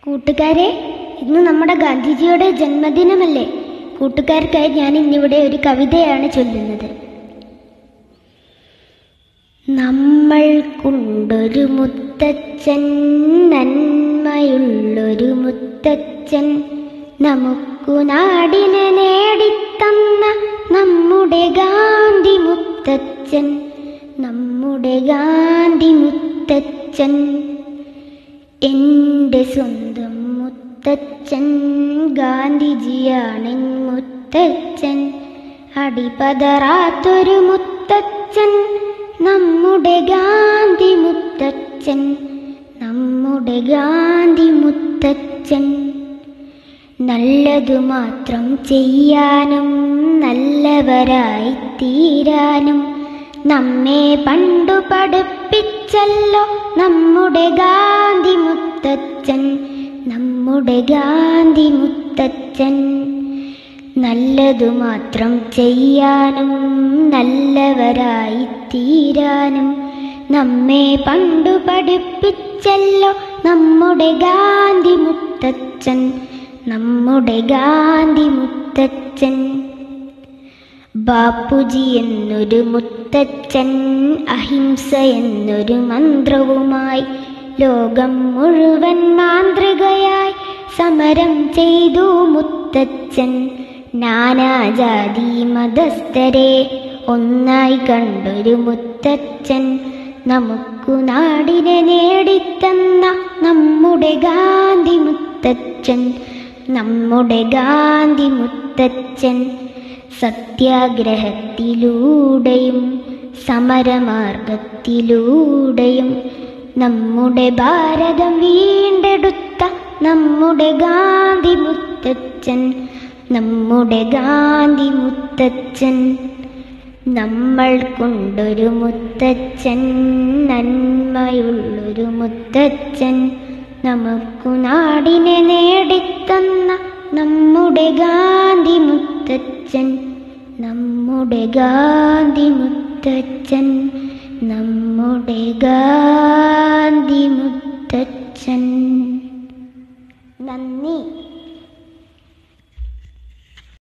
കൂട്ടുകാരെ ഇന്ന് നമ്മുടെ ഗാന്ധിജിയുടെ ജന്മദിനമല്ലേ കൂട്ടുകാർക്കായി ഞാൻ ഇന്നിവിടെ ഒരു കവിതയാണ് ചൊല്ലുന്നത് നമ്മൾക്കുണ്ടൊരു മുത്തച്ഛൻ നന്മയുള്ളൊരു മുത്തച്ഛൻ നമുക്കു നാടിനെ നേടിത്തന്ന നമ്മുടെ ഗാന്ധി മുത്തച്ഛൻ നമ്മുടെ ഗാന്ധി മുത്തച്ഛൻ എൻ്റെ സ്വന്തം മുത്തച്ഛൻ ഗാന്ധിജിയാണെൻ മുത്തച്ഛൻ അടിപതറാത്തൊരു മുത്തച്ഛൻ നമ്മുടെ ഗാന്ധി മുത്തച്ഛൻ നമ്മുടെ ഗാന്ധി മുത്തച്ഛൻ നല്ലതു മാത്രം ചെയ്യാനും നല്ലവരായി തീരാനും നമ്മെ പണ്ടു പഠിപ്പിച്ചല്ലോ നമ്മുടെ ഗാന്ധി മുത്തച്ഛൻ നമ്മുടെ ഗാന്ധി മുത്തച്ഛൻ നല്ലതു മാത്രം ചെയ്യാനും നല്ലവരായി തീരാനും നമ്മെ പണ്ടു പഠിപ്പിച്ചല്ലോ നമ്മുടെ ഗാന്ധി മുത്തച്ഛൻ നമ്മുടെ ഗാന്ധി മുത്തച്ഛൻ ബാപ്പുജി എന്നൊരു മുത്തച്ഛൻ അഹിംസ എന്നൊരു മന്ത്രവുമായി ലോകം മുഴുവൻ മാന്ത്രികയായി സമരം ചെയ്തു മുത്തച്ഛൻ നാനാജാതി മതസ്ഥരെ ഒന്നായി കണ്ടൊരു മുത്തച്ഛൻ നമുക്കു നാടിനെ നേടിത്തന്ന നമ്മുടെ ഗാന്ധി മുത്തച്ഛൻ നമ്മുടെ ഗാന്ധി മുത്തച്ഛൻ സത്യാഗ്രഹത്തിലൂടെയും സമരമാർഗത്തിലൂടെയും നമ്മുടെ ഭാരതം വീണ്ടെടുത്ത നമ്മുടെ ഗാന്ധി മുത്തച്ഛൻ നമ്മുടെ ഗാന്ധി മുത്തച്ഛൻ നമ്മൾ കൊണ്ടൊരു മുത്തച്ഛൻ നന്മയുള്ളൊരു മുത്തച്ഛൻ നമുക്കു നാടിനെ നേടിത്തന്ന നമ്മുടെ ഗാന്ധി മുത്തച്ഛൻ നമ്മുടെ ഗാന്ധി മുത്തച്ഛൻ നമ്മുടെ ഗാ